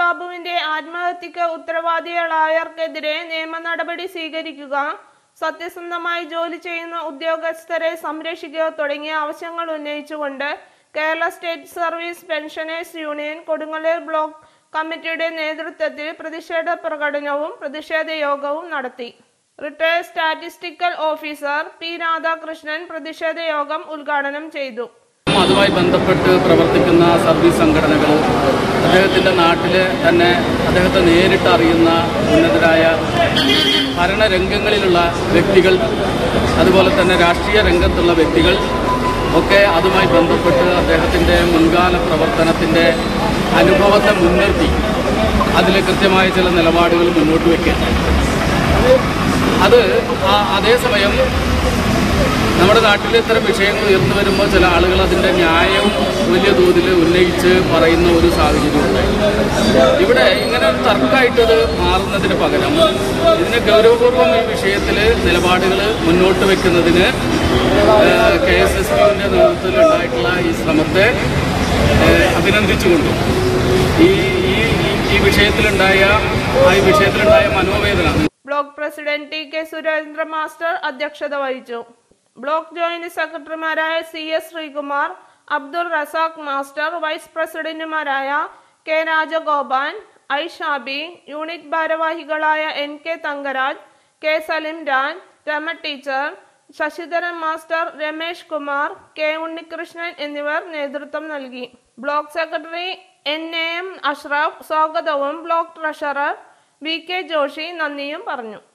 ബാബുവിന്റെ ആത്മഹത്യക്ക് ഉത്തരവാദികളായവർക്കെതിരെ നിയമ നടപടി സ്വീകരിക്കുക സത്യസന്ധമായി ജോലി ചെയ്യുന്ന ഉദ്യോഗസ്ഥരെ സംരക്ഷിക്കുക തുടങ്ങിയ ആവശ്യങ്ങൾ ഉന്നയിച്ചുകൊണ്ട് Kerala state service pensioners union Kodungallur block കമ്മിറ്റിയുടെ നേതൃത്വത്തിൽ പ്രതിഷേധ പ്രകടനവും പ്രതിഷേധ യോഗവും നടത്തി retired statistical officer P Radhakrishnan പ്രതിഷേധ യോഗം ഉദ്ഘാടനം ചെയ്തു അതുമായി ബന്ധപ്പെട്ട് പ്രവർത്തിക്കുന്ന സർവീസ് സംഘടനകൾ അദ്ദേഹത്തിൻ്റെ നാട്ടിൽ തന്നെ അദ്ദേഹത്തെ നേരിട്ട് അറിയുന്ന ഉന്നതരായ ഭരണരംഗങ്ങളിലുള്ള വ്യക്തികൾ അതുപോലെ തന്നെ രാഷ്ട്രീയ രംഗത്തുള്ള വ്യക്തികൾ ഒക്കെ അതുമായി ബന്ധപ്പെട്ട് അദ്ദേഹത്തിൻ്റെ മുൻകാല പ്രവർത്തനത്തിൻ്റെ അനുഭവത്തെ മുൻനിർത്തി അതിൽ കൃത്യമായ ചില നിലപാടുകൾ മുന്നോട്ട് വയ്ക്കുകയുണ്ടായി അത് ആ- അതേസമയം നമ്മുടെ നാട്ടിൽ ഇത്തരം വിഷയങ്ങൾ ഉയർന്നു വരുമ്പോൾ ചില ആളുകൾ അതിൻ്റെ ന്യായവും വലിയ തോതിൽ ഉന്നയിച്ച് പറയുന്ന ഒരു സാഹചര്യമുണ്ട് ഇവിടെ ഇങ്ങനെ ഒരു തർക്കമായിട്ട് ഇത് മാറുന്നതിന് പകരം ഇതിനെ ഗൗരവപൂർവ്വം ഈ വിഷയത്തിൽ നിലപാടുകൾ മുന്നോട്ട് വെക്കുന്നതിന് കെ എസ് എസ് യുവിൻ്റെ നേതൃത്വത്തിൽ ഉണ്ടായിട്ടുള്ള ഈ ശ്രമത്തെ ഏഹ്, അഭിനന്ദിച്ചുകൊണ്ടും ഈ ഈ- ഈ- ഈ വിഷയത്തിലുണ്ടായ ആ ഈ വിഷയത്തിലുണ്ടായ മനോവേദന block president T K Surendra master അധ്യക്ഷത വഹിച്ചു ബ്ലോക്ക് ജോയിന്റ് സെക്രട്ടറിമാരായ C S Sreekumar Abdul Razak master vice പ്രസിഡന്റുമാരായ K Rajagopal I Shabi unit ഭാരവാഹികളായ N K Thankaraj K Salim Raj Rama teacher Sasidharan master Ramesh Kumar K Unnikrishnan എന്നിവർ നേതൃത്വം നൽകി block secretary N A M Ashraf സ്വാഗതവും block treasurer V K Joshi നന്ദിയും പറഞ്ഞു